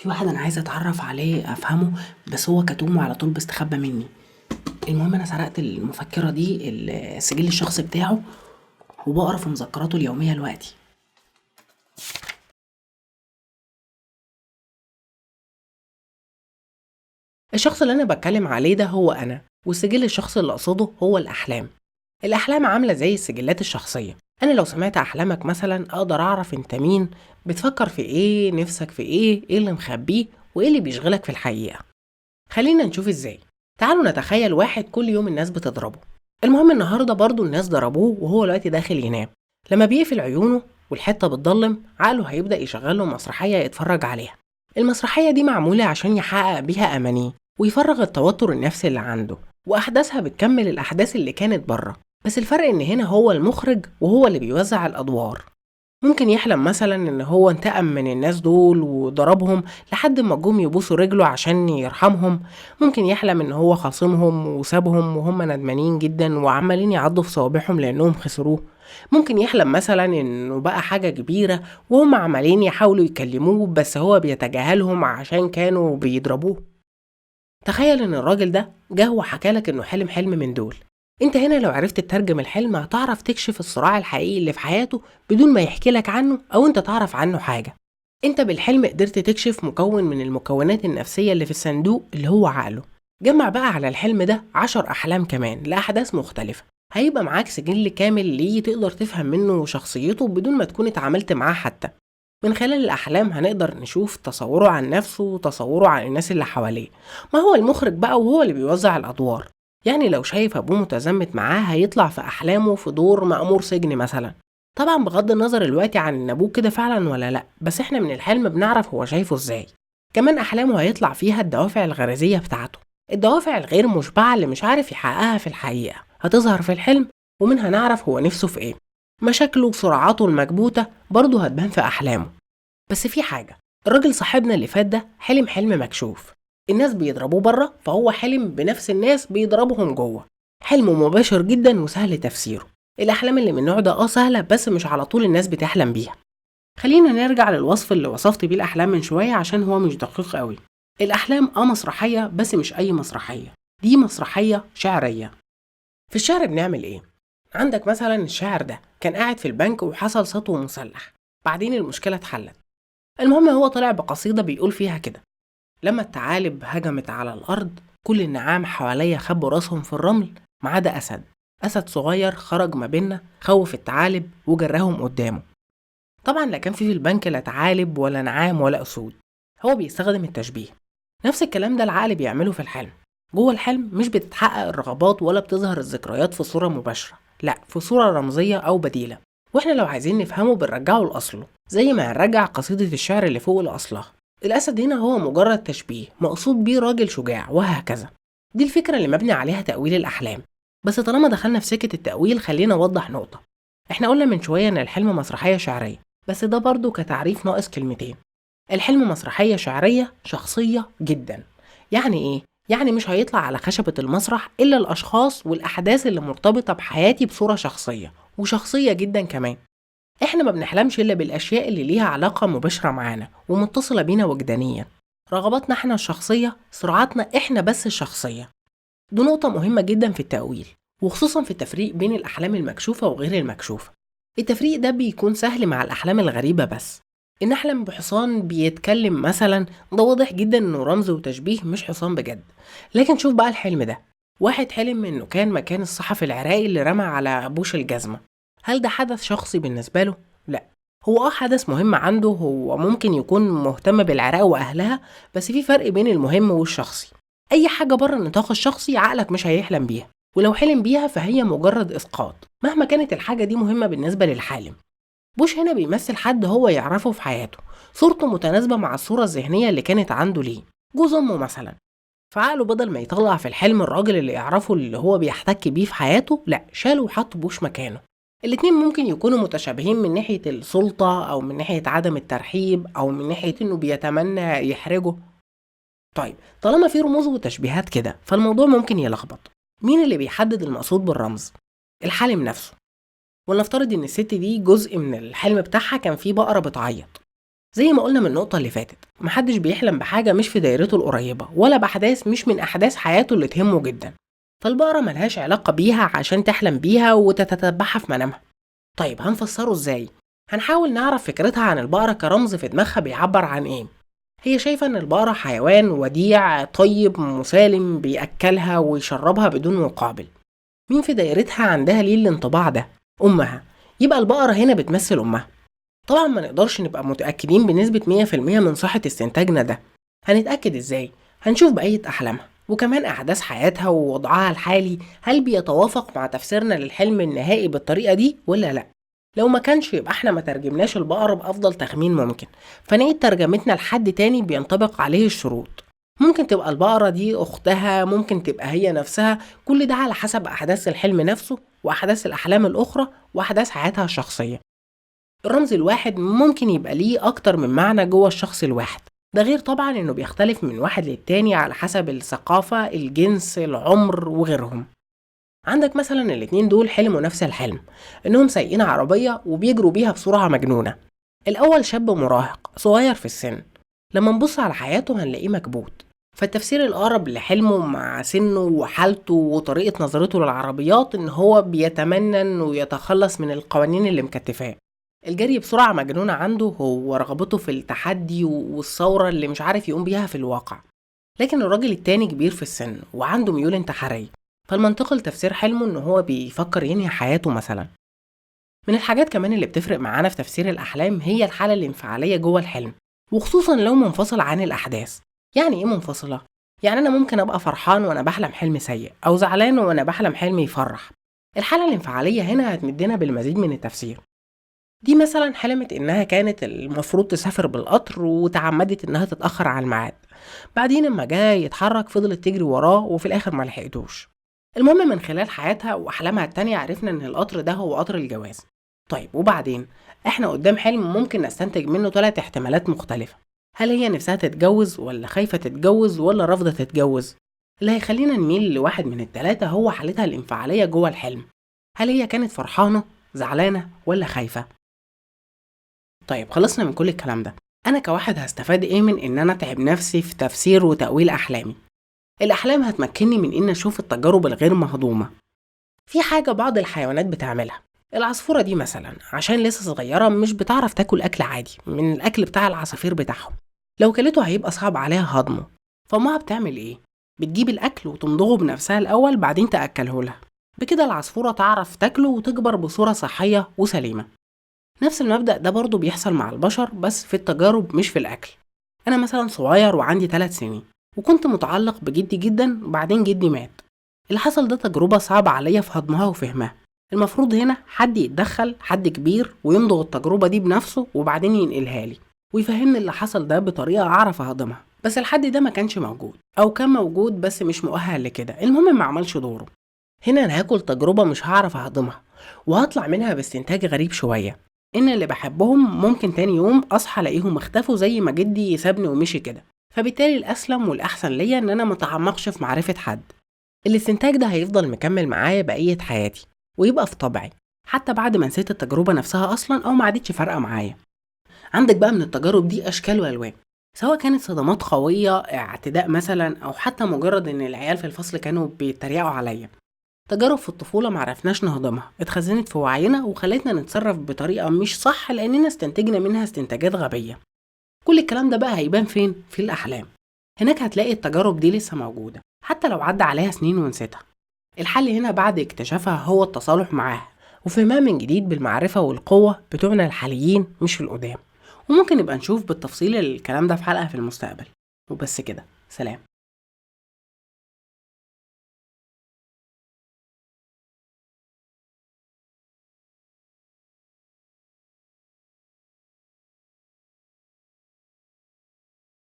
في واحد انا عايزه اتعرف عليه افهمه بس هو كتوم وعلى طول بيستخبى مني المهم انا سرقت المفكره دي السجل الشخصي بتاعه وبقرا في مذكراته اليوميه دلوقتي الشخص اللي أنا بتكلم عليه ده هو أنا والسجل الشخصي اللي أقصده هو الأحلام الأحلام عاملة زي السجلات الشخصية أنا لو سمعت أحلامك مثلا أقدر أعرف أنت مين بتفكر في إيه نفسك في إيه إيه اللي مخبيه وإيه اللي بيشغلك في الحقيقة خلينا نشوف إزاي تعالوا نتخيل واحد كل يوم الناس بتضربه المهم النهاردة برضو الناس ضربوه وهو دلوقتي داخل ينام لما بيقفل عيونه والحتة بتضلم عقله هيبدأ يشغل له مسرحية يتفرج عليها المسرحية دي معمولة عشان يحقق بيها أمانيه ويفرغ التوتر النفسي اللي عنده وأحداثها بتكمل الأحداث اللي كانت بره بس الفرق إن هنا هو المخرج وهو اللي بيوزع الأدوار ممكن يحلم مثلا إن هو انتقم من الناس دول وضربهم لحد ما جم يبوسوا رجله عشان يرحمهم ممكن يحلم إن هو خاصمهم وسابهم وهم ندمانين جدا وعمالين يعضوا في صوابعهم لأنهم خسروه ممكن يحلم مثلا إنه بقى حاجة كبيرة وهم عمالين يحاولوا يكلموه بس هو بيتجاهلهم عشان كانوا بيضربوه تخيل ان الراجل ده جه وحكالك انه حلم حلم من دول انت هنا لو عرفت تترجم الحلم هتعرف تكشف الصراع الحقيقي اللي في حياته بدون ما يحكي لك عنه او انت تعرف عنه حاجة انت بالحلم قدرت تكشف مكون من المكونات النفسية اللي في الصندوق اللي هو عقله جمع بقى على الحلم ده عشر أحلام كمان لأحداث مختلفة هيبقى معاك سجل كامل ليه تقدر تفهم منه شخصيته بدون ما تكون اتعاملت معاه حتى من خلال الأحلام هنقدر نشوف تصوره عن نفسه وتصوره عن الناس اللي حواليه ما هو المخرج بقى وهو اللي بيوزع الأدوار يعني لو شايف أبوه متزمت معاه هيطلع في أحلامه في دور مأمور سجن مثلا طبعا بغض النظر الوقت عن إن أبوه كده فعلا ولا لأ بس إحنا من الحلم بنعرف هو شايفه إزاي كمان أحلامه هيطلع فيها الدوافع الغريزية بتاعته الدوافع الغير مشبعة اللي مش عارف يحققها في الحقيقة هتظهر في الحلم ومنها نعرف هو نفسه في إيه مشاكله وصراعاته المكبوتة برضه هتبان في أحلامه بس في حاجة الراجل صاحبنا اللي فات ده حلم حلم مكشوف الناس بيضربوه بره فهو حلم بنفس الناس بيضربهم جوه حلم مباشر جدا وسهل تفسيره الأحلام اللي من النوع ده اه سهلة بس مش على طول الناس بتحلم بيها خلينا نرجع للوصف اللي وصفت بيه الأحلام من شوية عشان هو مش دقيق قوي الأحلام اه مسرحية بس مش أي مسرحية دي مسرحية شعرية في الشعر بنعمل ايه؟ عندك مثلا الشاعر ده كان قاعد في البنك وحصل سطو مسلح بعدين المشكلة اتحلت المهم هو طلع بقصيدة بيقول فيها كده لما الثعالب هجمت على الأرض كل النعام حواليا خبوا راسهم في الرمل ما عدا أسد أسد صغير خرج ما بينا خوف الثعالب وجرهم قدامه طبعا لا كان في في البنك لا ثعالب ولا نعام ولا أسود هو بيستخدم التشبيه نفس الكلام ده العقل بيعمله في الحلم جوه الحلم مش بتتحقق الرغبات ولا بتظهر الذكريات في صورة مباشرة لا في صورة رمزية أو بديلة واحنا لو عايزين نفهمه بنرجعه لأصله زي ما هنرجع قصيدة الشعر اللي فوق لأصلها الأسد هنا هو مجرد تشبيه مقصود بيه راجل شجاع وهكذا دي الفكرة اللي مبني عليها تأويل الأحلام بس طالما دخلنا في سكة التأويل خلينا نوضح نقطة احنا قلنا من شوية إن الحلم مسرحية شعرية بس ده برضو كتعريف ناقص كلمتين الحلم مسرحية شعرية شخصية جدا يعني ايه؟ يعني مش هيطلع على خشبة المسرح إلا الأشخاص والأحداث اللي مرتبطة بحياتي بصورة شخصية وشخصية جدا كمان احنا ما بنحلمش إلا بالأشياء اللي ليها علاقة مباشرة معانا ومتصلة بينا وجدانيا رغباتنا احنا الشخصية صراعاتنا احنا بس الشخصية دي نقطة مهمة جدا في التأويل وخصوصا في التفريق بين الأحلام المكشوفة وغير المكشوفة التفريق ده بيكون سهل مع الأحلام الغريبة بس إن أحلم بحصان بيتكلم مثلا ده واضح جدا إنه رمز وتشبيه مش حصان بجد لكن شوف بقى الحلم ده واحد حلم إنه كان مكان الصحفي العراقي اللي رمى على بوش الجزمة هل ده حدث شخصي بالنسبة له؟ لا هو اه حدث مهم عنده هو ممكن يكون مهتم بالعراق وأهلها بس في فرق بين المهم والشخصي أي حاجة بره النطاق الشخصي عقلك مش هيحلم بيها ولو حلم بيها فهي مجرد إسقاط مهما كانت الحاجة دي مهمة بالنسبة للحالم بوش هنا بيمثل حد هو يعرفه في حياته صورته متناسبة مع الصورة الذهنية اللي كانت عنده ليه جوز أمه مثلا فعقله بدل ما يطلع في الحلم الراجل اللي يعرفه اللي هو بيحتك بيه في حياته لا شاله وحط بوش مكانه الاتنين ممكن يكونوا متشابهين من ناحية السلطة أو من ناحية عدم الترحيب أو من ناحية إنه بيتمنى يحرجه طيب طالما في رموز وتشبيهات كده فالموضوع ممكن يلخبط مين اللي بيحدد المقصود بالرمز الحالم نفسه ولنفترض ان الست دي جزء من الحلم بتاعها كان فيه بقرة بتعيط زي ما قلنا من النقطة اللي فاتت محدش بيحلم بحاجة مش في دايرته القريبة ولا بأحداث مش من أحداث حياته اللي تهمه جدا فالبقرة ملهاش علاقة بيها عشان تحلم بيها وتتتبعها في منامها طيب هنفسره ازاي؟ هنحاول نعرف فكرتها عن البقرة كرمز في دماغها بيعبر عن ايه هي شايفة ان البقرة حيوان وديع طيب مسالم بيأكلها ويشربها بدون مقابل مين في دايرتها عندها ليه الانطباع ده؟ أمها يبقى البقرة هنا بتمثل أمها طبعا ما نقدرش نبقى متأكدين بنسبة 100% من صحة استنتاجنا ده هنتأكد ازاي؟ هنشوف بقية أحلامها وكمان أحداث حياتها ووضعها الحالي هل بيتوافق مع تفسيرنا للحلم النهائي بالطريقة دي ولا لأ؟ لو ما كانش يبقى احنا ما ترجمناش البقرة بأفضل تخمين ممكن فنعيد ترجمتنا لحد تاني بينطبق عليه الشروط ممكن تبقى البقرة دي أختها ممكن تبقى هي نفسها كل ده على حسب أحداث الحلم نفسه وأحداث الأحلام الأخرى وأحداث حياتها الشخصية الرمز الواحد ممكن يبقى ليه أكتر من معنى جوه الشخص الواحد ده غير طبعا إنه بيختلف من واحد للتاني على حسب الثقافة الجنس العمر وغيرهم عندك مثلا الاتنين دول حلموا نفس الحلم إنهم سايقين عربية وبيجروا بيها بسرعة مجنونة الأول شاب مراهق صغير في السن لما نبص على حياته هنلاقيه مكبوت فالتفسير الأقرب لحلمه مع سنه وحالته وطريقة نظرته للعربيات إن هو بيتمنى إنه يتخلص من القوانين اللي مكتفاه الجري بسرعة مجنونة عنده هو رغبته في التحدي والثورة اللي مش عارف يقوم بيها في الواقع لكن الراجل التاني كبير في السن وعنده ميول انتحارية فالمنطقي لتفسير حلمه إن هو بيفكر ينهي حياته مثلا من الحاجات كمان اللي بتفرق معانا في تفسير الأحلام هي الحالة الانفعالية جوه الحلم وخصوصا لو منفصلة عن الأحداث يعني إيه منفصلة؟ يعني أنا ممكن أبقى فرحان وأنا بحلم حلم سيء أو زعلان وأنا بحلم حلم يفرح الحالة الانفعالية هنا هتمدنا بالمزيد من التفسير دي مثلا حلمت إنها كانت المفروض تسافر بالقطر وتعمدت إنها تتأخر على الميعاد بعدين لما جه يتحرك فضلت تجري وراه وفي الآخر ما لحقتوش المهم من خلال حياتها وأحلامها التانية عرفنا إن القطر ده هو قطر الجواز طيب وبعدين احنا قدام حلم ممكن نستنتج منه ثلاث احتمالات مختلفة هل هي نفسها تتجوز ولا خايفة تتجوز ولا رافضة تتجوز اللي هيخلينا نميل لواحد من التلاتة هو حالتها الانفعالية جوه الحلم هل هي كانت فرحانة زعلانة ولا خايفة طيب خلصنا من كل الكلام ده انا كواحد هستفاد ايه من ان انا اتعب نفسي في تفسير وتأويل احلامي الاحلام هتمكنني من ان اشوف التجارب الغير مهضومة في حاجة بعض الحيوانات بتعملها العصفورة دي مثلا عشان لسه صغيرة مش بتعرف تاكل أكل عادي من الأكل بتاع العصافير بتاعهم لو كلته هيبقى صعب عليها هضمه فأمها بتعمل إيه؟ بتجيب الأكل وتمضغه بنفسها الأول بعدين تأكله لها بكده العصفورة تعرف تاكله وتكبر بصورة صحية وسليمة نفس المبدأ ده برضه بيحصل مع البشر بس في التجارب مش في الأكل أنا مثلا صغير وعندي 3 سنين وكنت متعلق بجدي جدا وبعدين جدي مات اللي حصل ده تجربة صعبة عليا في هضمها وفهمها المفروض هنا حد يتدخل حد كبير ويمضغ التجربة دي بنفسه وبعدين ينقلها لي ويفهمني اللي حصل ده بطريقة أعرف أهضمها بس الحد ده ما كانش موجود أو كان موجود بس مش مؤهل لكده المهم ما عملش دوره هنا أنا هاكل تجربة مش هعرف أهضمها وهطلع منها باستنتاج غريب شوية إن اللي بحبهم ممكن تاني يوم أصحى ألاقيهم اختفوا زي ما جدي سابني ومشي كده فبالتالي الأسلم والأحسن ليا إن أنا متعمقش في معرفة حد الاستنتاج ده هيفضل مكمل معايا بقية حياتي ويبقى في طبعي حتى بعد ما نسيت التجربة نفسها أصلا أو ما عادتش فارقة معايا عندك بقى من التجارب دي أشكال وألوان سواء كانت صدمات قوية اعتداء مثلا أو حتى مجرد إن العيال في الفصل كانوا بيتريقوا عليا تجارب في الطفولة معرفناش نهضمها اتخزنت في وعينا وخلتنا نتصرف بطريقة مش صح لأننا استنتجنا منها استنتاجات غبية كل الكلام ده بقى هيبان فين؟ في الأحلام هناك هتلاقي التجارب دي لسه موجودة حتى لو عدى عليها سنين ونسيتها الحل هنا بعد اكتشافها هو التصالح معاها وفهمها من جديد بالمعرفة والقوة بتوعنا الحاليين مش القدام وممكن نبقى نشوف بالتفصيل الكلام ده في حلقة في المستقبل وبس كده سلام